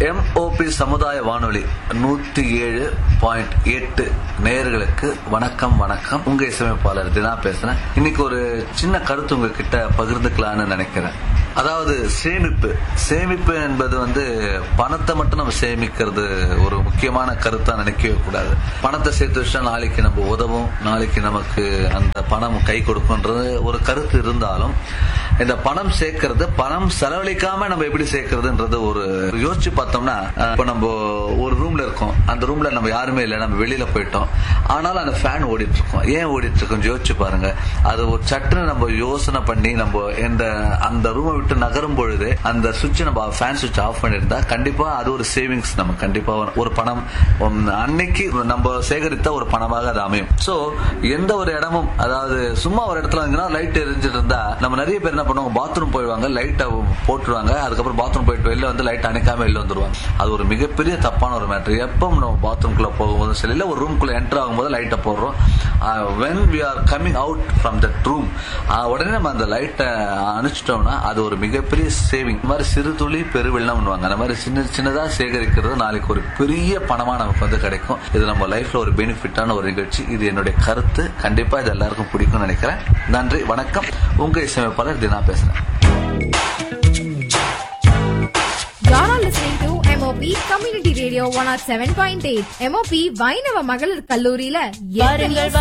MOP சமுதாய வானொலி நூத்தி ஏழு பாயிண்ட் எட்டு நேயர்களுக்கு வணக்கம் வணக்கம் உங்க இசையமைப்பாளர் தினா பேசுறேன் இன்னைக்கு ஒரு சின்ன கருத்து உங்ககிட்ட பகிர்ந்துக்கலாம்னு நினைக்கிறேன் அதாவது சேமிப்பு சேமிப்பு என்பது வந்து பணத்தை மட்டும் நம்ம சேமிக்கிறது ஒரு முக்கியமான கருத்தா நினைக்கவே கூடாது பணத்தை சேர்த்து வச்சா நாளைக்கு நம்ம உதவும் நாளைக்கு நமக்கு அந்த பணம் கை கொடுக்கும்ன்றது ஒரு கருத்து இருந்தாலும் இந்த பணம் சேர்க்கறது பணம் செலவழிக்காம நம்ம எப்படி சேர்க்கறதுன்றது ஒரு யோசிச்சு பார்த்தோம்னா அஹ், இப்ப நம்ம ஒரு ரூம்ல இருக்கோம் அந்த ரூம்ல நம்ம யாருமே இல்லை நம்ம வெளியில போயிட்டோம் ஆனாலும் அந்த ஃபேன் ஓடிட்டு இருக்கோம் ஏன் ஓடிட்டு இருக்கோம் யோசிச்சு பாருங்க அது ஒரு சட்டுன்னு நம்ம யோசனை பண்ணி நம்ம இந்த அந்த ரூமை விட்டு நகரும் பொழுது அந்த சுவிட்ச் நம்ம ஃபேன் சுவிட்ச் ஆஃப் பண்ணிருந்தா கண்டிப்பா அது ஒரு சேவிங்ஸ் நம்ம கண்டிப்பா ஒரு- ஒரு பணம் உம், அன்னைக்கு நம்ம சேகரித்த ஒரு பணமாக அது அமையும் சோ எந்த ஒரு இடமும் அதாவது சும்மா ஒரு இடத்துல வாங்கினா லைட் எரிஞ்சிட்டு இருந்தா நம்ம நிறைய பேர் என்ன பண்ணுவாங்க பாத்ரூம் போயிடுவாங்க லைட்டை போட்டுருவாங்க அதுக்கப்புறம் பாத்ரூம் போயிட்டு வெளில வந்து லைட் அணைக்காம வெளில வந்துருவாங்க அது ஒரு மிகப்பெரிய தப்பான ஒரு மேட்டர் எப்போ நம்ம பாத்ரூம்குள்ள போகும்போது சரி இல்ல ஒரு ரூம்குள்ள என்டர் ஆகும்போது லைட்டை போடுறோம் when we are coming out from that room உடனே நம்ம அந்த லைட்டை அணைச்சிட்டோம்னா அது ஒரு மிகப்பெரிய சேவிங் இந்த மாதிரி சிறு துளி பெருவெள்ளம் பண்ணுவாங்க அந்த மாதிரி சின்ன சின்னதா சேகரிக்கிறது நாளைக்கு ஒரு பெரிய பணமா நமக்கு வந்து கிடைக்கும் இது நம்ம லைஃப்ல ஒரு பெனிஃபிட்டான ஒரு நிகழ்ச்சி இது என்னுடைய கருத்து கண்டிப்பா இது எல்லாருக்கும் பிடிக்கும்னு நினைக்கிறேன் நன்றி வணக்கம் உங்க இசையமைப்பாளர் தினா பேசுறேன் You're all listening to MOP Community Radio 107.8 MOP வைணவ மகளிர் கல்லூரியில எத்தனையோ